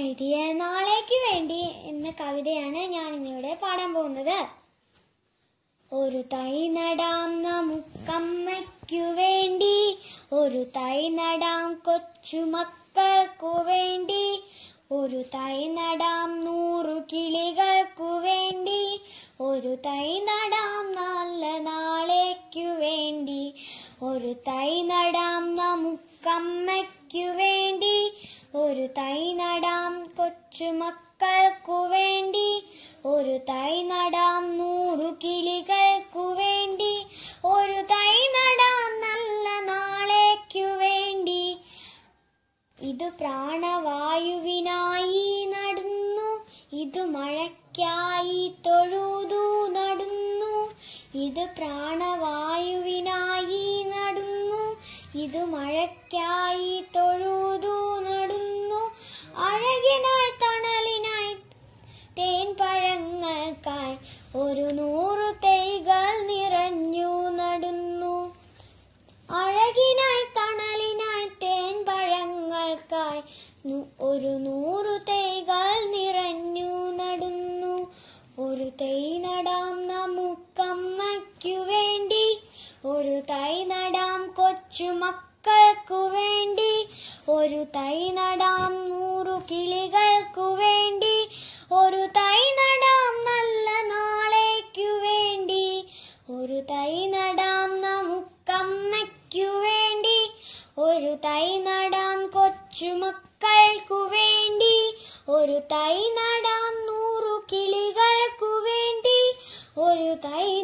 എഴുതിയ നാളേക്ക് വേണ്ടി എന്ന കവിതയാണ് ഞാൻ ഇന്നിവിടെ പാടാൻ പോകുന്നത് ഒരു തൈ നടാം നമുക്കമ്മയ്ക്കു വേണ്ടി ഒരു തൈ നടാം കൊച്ചുമക്കൾക്കു വേണ്ടി ഒരു തൈ നടാം നൂറു കിളികൾക്കു വേണ്ടി ഒരു തൈ നടാം നല്ല നാളേക്കു വേണ്ടി ഒരു തൈ നടാം നമുക്കമ്മയ്ക്കു വേണ്ടി ഒരു തൈ നടാം കൊച്ചുമക്കൾക്കു വേണ്ടി ഒരു തൈ നടാം നൂറു കിളികൾക്കു വേണ്ടി ഒരു തൈ നടാം നല്ല നാളേക്കു വേണ്ടി ഇത് പ്രാണവായുവിനായി നടുന്നു ഇത് മഴയ്ക്കായി തൊഴുതു നടുന്നു ഇത് പ്രാണവായുവിനായി നടുന്നു ഇത് മഴയ്ക്കായി തൊഴുതു നടുന്നു അഴകിനായി തണലിനായി തേൻ പഴങ്ങൾക്കായി ഒരു നൂറു തൈകൾ നിറഞ്ഞു നടുന്നു അഴകിനായി തണലിനായി തേൻ പഴങ്ങൾക്കായി നു- ഒരു നൂറു തൈകൾ നിറഞ്ഞു നടുന്നു ഒരു തൈ നടാം നമുക്കമ്മയ്ക്കു വേണ്ടി ഒരു തൈ നടാം കൊച്ചുമക്കൾക്കു വേണ്ടി ഒരു തൈ നടാം നൂറു കിളികൾക്കു വേണ്ടി ഒരു തൈ നടാം നല്ല നാളേക്കു വേണ്ടി ഒരു തൈ നടാം നമുക്കമ്മയ്ക്കു വേണ്ടി ഒരു തൈ നടാം കൊച്ചുമക്കൾക്കു വേണ്ടി ഒരു തൈ നടാം നൂറു കിളികൾക്കു വേണ്ടി ഒരു തൈ